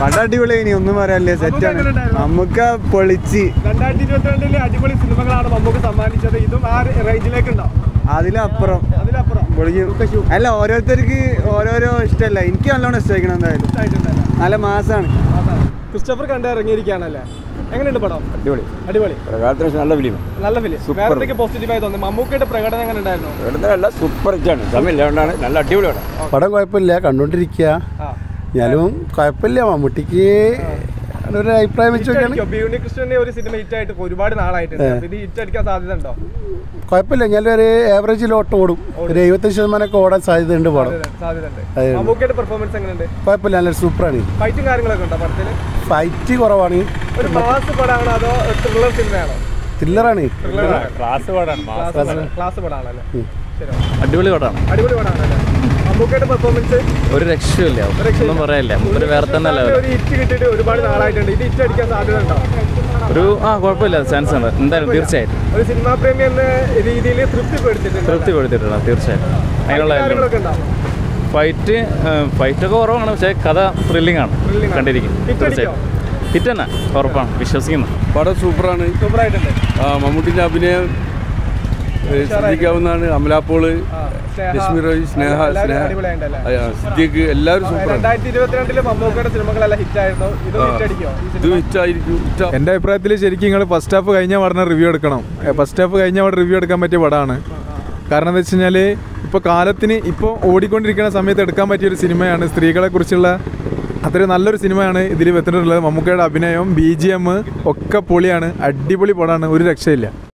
പടം അടിപൊളി ഇനി ഒന്നും പറയാനില്ല സെറ്റാണ് എങ്ങനെയുണ്ടായിരുന്നു? നമുക്ക് പൊളിച്ച് രണ്ടായിരത്തി ഇരുപത്തിരണ്ടിലെ അടിപൊളി സിനിമകളാണ് മമ്മൂക്ക് സമ്മാനിച്ചത് ഇതും ആ റേഞ്ചിലേക്ക് ഉണ്ടോ അതിലപ്പുറം അതിലപ്പുറം പൊളിക്കും അല്ല ഓരോരുത്തർക്ക് ഓരോരോ ഇഷ്ടമല്ല എനിക്ക് നല്ലോണം ഇഷ്ടമായിക്കണം എന്തായാലും ഇഷ്ടമായിട്ടുണ്ടല്ലോ നല്ല മാസാണ് ക്രിസ്റ്റഫർ കണ്ട് ഇറങ്ങിയിരിക്കുകയാണല്ലേ എങ്ങനെയുണ്ട് പടം അടിപൊളി അടിപൊളി പ്രകാരത്തിന് നല്ല ഫിലിം നല്ല ഫിലിം വേറെ എന്തൊക്കെ പോസിറ്റീവായി തോന്നി മമ്മൂക്കയുടെ പ്രകടനം എങ്ങനെ ഉണ്ടായിരുന്നു ഇവിടുന്നല്ല സൂപ്പർ ഹിറ്റാണ് തമിഴ് അതുകൊണ്ടാണ് നല്ല അടിപൊളിയാണ് പടം കുഴപ്പമില്ല കണ്ടുകൊണ്ടിരിക്കുക ആ ഞാനും കുഴപ്പമില്ല മമ്മൂട്ടിക്ക് ഒരു അഭിപ്രായം വെച്ച് നോക്കിയാണ് ബിയൂണി കൃഷ്ണന്റെ ഒരു സിനിമ ഹിറ്റ് ആയിട്ട് ഒരുപാട് നാളായിട്ടുണ്ട് അപ്പൊ ഇത് ഹിറ്റ് അടിക്കാൻ സാധ്യത ഉണ്ടോ കുഴപ്പമില്ല ഞാൻ ഒരു ആവറേജിൽ ഓട്ടം ഓടും ഒരു എഴുപത്തഞ്ച് ശതമാനമൊക്കെ ഓടാൻ സാധ്യതയുണ്ട് പടം സാധ്യത ഉണ്ട് അതെ. മമ്മൂക്കയുടെ പെർഫോമൻസ് എങ്ങനെയുണ്ട് കുഴപ്പമില്ല നല്ല സൂപ്പറാണ് ഫൈറ്റും കാര്യങ്ങളൊക്കെ ഉണ്ടോ പടത്തില് ഫൈറ്റ് കുറവാണ് ഒരു മാസ് പടമാണോ അതോ ത്രില്ലർ സിനിമയാണോ ത്രില്ലറാണ് ക്ലാസ് പാടാണ് ക്ലാസ് പടമാണല്ലേ ശരി അടിപൊളി പടമാണ് അടിപൊളി പടമാണല്ലേ മമ്മൂക്കയുടെ പെർഫോമൻസ് ഒരു രക്ഷയില്ല ഒന്നും പറയാനില്ല ഒരു വേറെ തന്നെ ലെവൽ ഒരു ഹിറ്റ് കിട്ടിയിട്ട് ഒരുപാട് നാളായിട്ടുണ്ട് ഇത് ഹിറ്റ് അടിക്കാൻ സാധ്യത ഉണ്ടോ ഒരു ആ കുഴപ്പമില്ല ചാൻസ് ഉണ്ട് എന്തായാലും തീർച്ചയായിട്ടും ഒരു സിനിമാ പ്രേമി എന്ന രീതിയിൽ തൃപ്തിപ്പെടുത്തിയിട്ടുണ്ട് തൃപ്തിപ്പെടുത്തിയിട്ടുള്ള തീർച്ചയായിട്ടും അതിനുള്ള എല്ലാം കാര്യങ്ങളൊക്കെ ഉണ്ടോ ഫൈറ്റ് ഫൈറ്റൊക്കെ കുറവാണ് പക്ഷേ കഥ ത്രില്ലിംഗ് ആണ് Thrilling ആണ്. കണ്ടിരിക്കും Hit തീർച്ചയായും ഹിറ്റ് തന്നെ ഉറപ്പാണ് വിശ്വസിക്കുന്നു പടം സൂപ്പറാണ് സൂപ്പറായിട്ടുണ്ട് ആ, മമ്മൂട്ടിന്റെ അഭിനയം ഏ, ശ്രദ്ധിക്കാവുന്നതാണ് അമലാപ്പോള് ആ, സ്നേഹ, ലക്ഷ്മി റോയ് സ്നേഹ എല്ലാവരും സ്നേഹ അടിപൊളിയായിട്ടുണ്ടല്ലേ? ആ, സിദ്ദീഖ് എല്ലാവരും സൂപ്പറാണ് രണ്ടായിരത്തി ഇരുപത്തിരണ്ടില് മമ്മൂക്കയുടെ സിനിമകളെല്ലാം ഹിറ്റ് ആയിരുന്നു ഇത് ആ. ഹിറ്റ് അടിക്കോ ഈ ഇത് സിനിമ? ഹിറ്റായിരിക്കും ഹിറ്റാ എൻ്റെ അഭിപ്രായത്തിൽ ശരിക്കും നിങ്ങൾ ഫസ്റ്റ് ഹാഫ് കഴിഞ്ഞ പഠനം റിവ്യൂ എടുക്കണം ഫസ്റ്റ് ഹാഫ് കഴിഞ്ഞ അവിടെ റിവ്യൂ എടുക്കാൻ പറ്റിയ പടമാണ് കാരണം എന്താ വെച്ച് കഴിഞ്ഞാൽ ഇപ്പോൾ കാലത്തിന് ഇപ്പോൾ ഓടിക്കൊണ്ടിരിക്കുന്ന സമയത്ത് എടുക്കാൻ പറ്റിയ ഒരു സിനിമയാണ് സ്ത്രീകളെ കുറിച്ചുള്ള അത്രയും നല്ലൊരു സിനിമയാണ് ഇതിൽ വെച്ചിട്ടുള്ളത് മമ്മൂക്കയുടെ അഭിനയം ബി ജി എം ഒക്കെ പൊളിയാണ് അടിപൊളി പടമാണ് ഒരു രക്ഷയില്ല